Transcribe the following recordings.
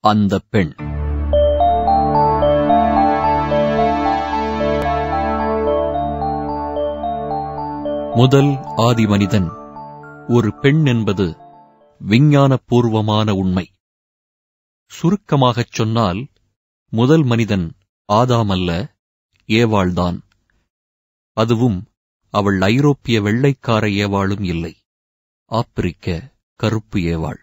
அந்த பெண் முதல் ஆதி மனிதன் ஒரு பெண் என்பது விஞ்ஞானபூர்வமான உண்மை சுருக்கமாகச் சொன்னால் முதல் மனிதன் ஆதாம் அல்ல ஏவாள்தான் அதுவும் அவள் ஐரோப்பிய வெள்ளைக்கார ஏவாளும் இல்லை ஆப்பிரிக்க கருப்பு ஏவாள்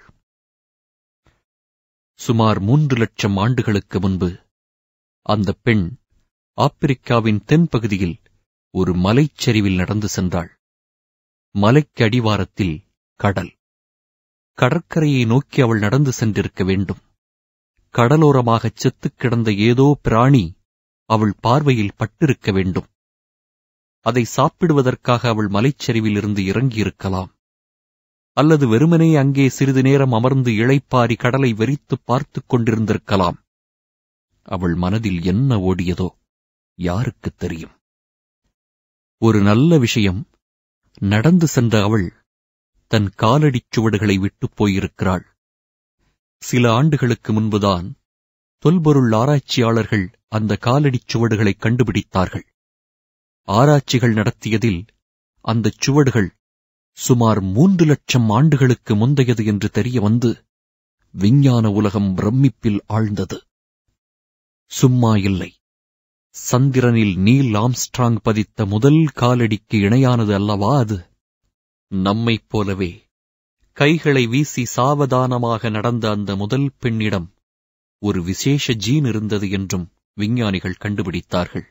சுமார் மூன்று லட்சம் ஆண்டுகளுக்கு முன்பு அந்த பெண் ஆப்பிரிக்காவின் தென்பகுதியில் ஒரு மலைச்சரிவில் நடந்து சென்றாள் மலைக்கு அடிவாரத்தில் கடல் கடற்கரையை நோக்கி அவள் நடந்து சென்றிருக்க வேண்டும் கடலோரமாகச் செத்துக் கிடந்த ஏதோ பிராணி அவள் பார்வையில் பட்டிருக்க வேண்டும் அதை சாப்பிடுவதற்காக அவள் மலைச்சரிவிலிருந்து இறங்கியிருக்கலாம் அல்லது வெறுமனே அங்கே சிறிது நேரம் அமர்ந்து இளைப்பாரி கடலை வெறித்துப் பார்த்துக் கொண்டிருந்திருக்கலாம் அவள் மனதில் என்ன ஓடியதோ யாருக்குத் தெரியும் ஒரு நல்ல விஷயம் நடந்து சென்ற அவள் தன் காலடிச் சுவடுகளை விட்டுப் போயிருக்கிறாள் சில ஆண்டுகளுக்கு முன்புதான் தொல்பொருள் ஆராய்ச்சியாளர்கள் அந்த காலடிச் சுவடுகளை கண்டுபிடித்தார்கள் ஆராய்ச்சிகள் நடத்தியதில் அந்தச் சுவடுகள் சுமார் மூன்று லட்சம் ஆண்டுகளுக்கு முந்தையது என்று தெரிய வந்து விஞ்ஞான உலகம் பிரமிப்பில் ஆழ்ந்தது சும்மா இல்லை சந்திரனில் நீல் ஆம்ஸ்ட்ராங் பதித்த முதல் காலடிக்கு இணையானது அல்லவா அது நம்மைப் போலவே கைகளை வீசி சாவதானமாக நடந்த அந்த முதல் பெண்ணிடம் ஒரு விசேஷ ஜீன் இருந்தது என்றும் விஞ்ஞானிகள் கண்டுபிடித்தார்கள்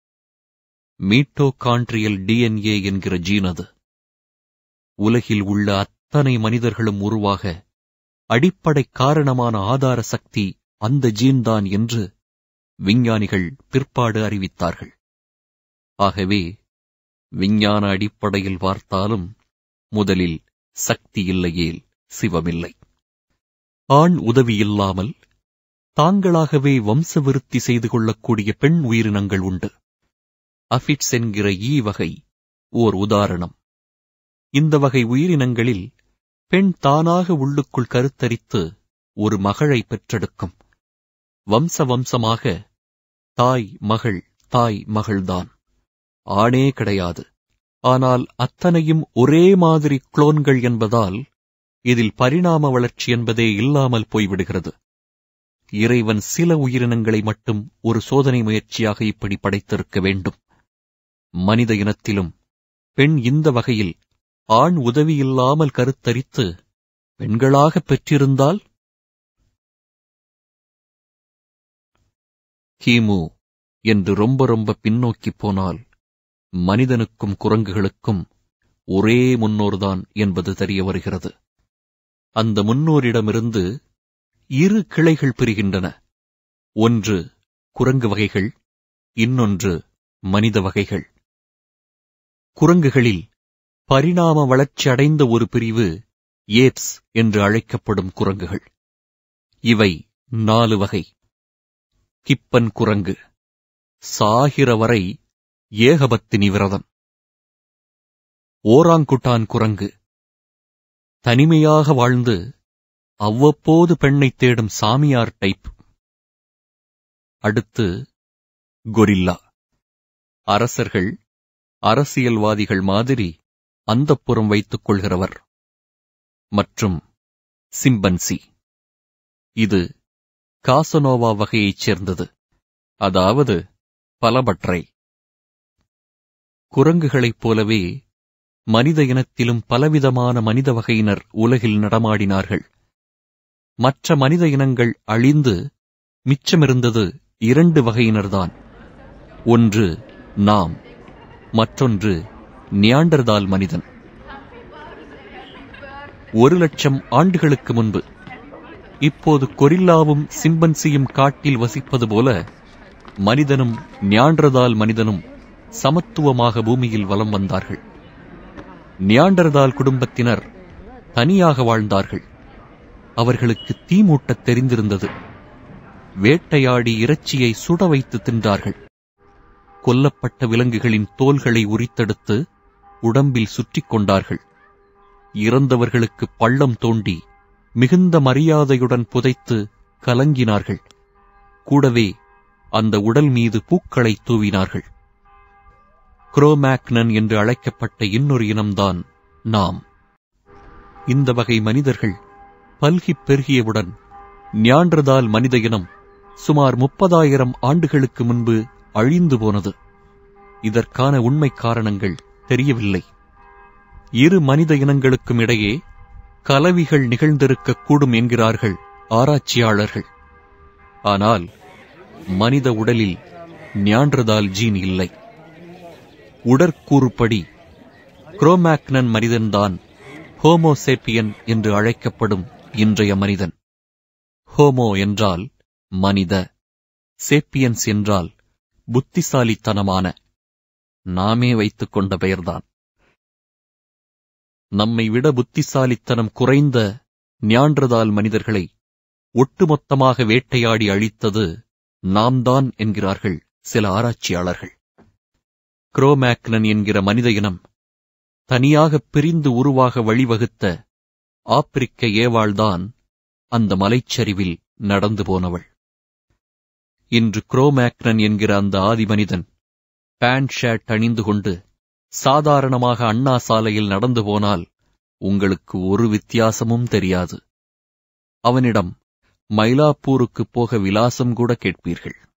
மீட்டோகான்ட்ரியல் டிஎன்ஏ என்கிற ஜீன் அது உலகில் உள்ள அத்தனை மனிதர்களும் உருவாக அடிப்படை காரணமான ஆதார சக்தி அந்த ஜீன்தான் என்று விஞ்ஞானிகள் பிற்பாடு அறிவித்தார்கள் ஆகவே விஞ்ஞான அடிப்படையில் பார்த்தாலும் முதலில் சக்தி இல்லையேல் சிவமில்லை ஆண் உதவி இல்லாமல் தாங்களாகவே வம்சவிருத்தி செய்து கொள்ளக்கூடிய பெண் உயிரினங்கள் உண்டு அபிட்ஸ் என்கிற ஈ வகை ஓர் உதாரணம் இந்த வகை உயிரினங்களில் பெண் தானாக உள்ளுக்குள் கருத்தரித்து ஒரு மகளை பெற்றெடுக்கும் வம்ச வம்சமாக தாய் மகள் தாய் மகள்தான் ஆணே கிடையாது ஆனால் அத்தனையும் ஒரே மாதிரி குளோன்கள் என்பதால் இதில் பரிணாம வளர்ச்சி என்பதே இல்லாமல் போய்விடுகிறது இறைவன் சில உயிரினங்களை மட்டும் ஒரு சோதனை முயற்சியாக இப்படி படைத்திருக்க வேண்டும் மனித இனத்திலும் பெண் இந்த வகையில் ஆண் உதவியில்லாமல் கருத்தரித்து பெண்களாகப் பெற்றிருந்தால் கிமு என்று ரொம்ப ரொம்ப பின்னோக்கிப் போனால் மனிதனுக்கும் குரங்குகளுக்கும் ஒரே முன்னோர்தான் என்பது தெரிய வருகிறது அந்த முன்னோரிடமிருந்து இரு கிளைகள் பிரிகின்றன ஒன்று குரங்கு வகைகள் இன்னொன்று மனித வகைகள் குரங்குகளில் பரிணாம வளர்ச்சி அடைந்த ஒரு பிரிவு ஏப்ஸ் என்று அழைக்கப்படும் குரங்குகள் இவை நாலு வகை கிப்பன் குரங்கு சாகிற வரை ஏகபத்தினி விரதம் ஓராங்குட்டான் குரங்கு தனிமையாக வாழ்ந்து அவ்வப்போது பெண்ணைத் தேடும் சாமியார் டைப் அடுத்து கொரில்லா அரசர்கள் அரசியல்வாதிகள் மாதிரி அந்தப்புறம் வைத்துக் கொள்கிறவர் மற்றும் சிம்பன்சி இது காசனோவா வகையைச் சேர்ந்தது அதாவது பலபற்றை குரங்குகளைப் போலவே மனித இனத்திலும் பலவிதமான மனித வகையினர் உலகில் நடமாடினார்கள் மற்ற மனித இனங்கள் அழிந்து மிச்சமிருந்தது இரண்டு வகையினர்தான் ஒன்று நாம் மற்றொன்று நியாண்டர்தால் மனிதன் ஒரு லட்சம் ஆண்டுகளுக்கு முன்பு இப்போது கொரில்லாவும் சிம்பன்சியும் காட்டில் வசிப்பது போல மனிதனும் நியாண்டர்தால் மனிதனும் சமத்துவமாக பூமியில் வலம் வந்தார்கள் நியாண்டர்தால் குடும்பத்தினர் தனியாக வாழ்ந்தார்கள் அவர்களுக்கு தீ மூட்டத் தெரிந்திருந்தது வேட்டையாடி இறைச்சியை சுட வைத்து தின்றார்கள் கொல்லப்பட்ட விலங்குகளின் தோல்களை உரித்தெடுத்து உடம்பில் சுற்றிக் கொண்டார்கள் இறந்தவர்களுக்கு பள்ளம் தோண்டி மிகுந்த மரியாதையுடன் புதைத்து கலங்கினார்கள் கூடவே அந்த உடல் மீது பூக்களை தூவினார்கள் குரோமேக்னன் என்று அழைக்கப்பட்ட இன்னொரு இனம்தான் நாம் இந்த வகை மனிதர்கள் பல்கிப் பெருகியவுடன் நியாண்டதால் மனித இனம் சுமார் முப்பதாயிரம் ஆண்டுகளுக்கு முன்பு அழிந்து போனது இதற்கான உண்மை காரணங்கள் தெரியவில்லை இரு மனித இனங்களுக்கும் இடையே கலவிகள் நிகழ்ந்திருக்கக்கூடும் என்கிறார்கள் ஆராய்ச்சியாளர்கள் ஆனால் மனித உடலில் நியாண்டதால் ஜீன் இல்லை உடற்கூறுப்படி குரோமேக்னன் மனிதன்தான் ஹோமோசேப்பியன் என்று அழைக்கப்படும் இன்றைய மனிதன் ஹோமோ என்றால் மனித சேப்பியன்ஸ் என்றால் புத்திசாலித்தனமான நாமே வைத்துக் கொண்ட பெயர்தான் நம்மை விட புத்திசாலித்தனம் குறைந்த ஞான்றதால் மனிதர்களை ஒட்டுமொத்தமாக வேட்டையாடி அழித்தது நாம்தான் என்கிறார்கள் சில ஆராய்ச்சியாளர்கள் குரோமேக்னன் என்கிற மனித இனம் தனியாக பிரிந்து உருவாக வழிவகுத்த ஆப்பிரிக்க ஏவாள்தான் அந்த மலைச்சரிவில் நடந்து போனவள் இன்று குரோமேக்னன் என்கிற அந்த ஆதி மனிதன் பேண்ட் ஷர்ட் அணிந்து கொண்டு சாதாரணமாக அண்ணா சாலையில் நடந்து போனால் உங்களுக்கு ஒரு வித்தியாசமும் தெரியாது அவனிடம் மயிலாப்பூருக்கு போக விலாசம் கூட கேட்பீர்கள்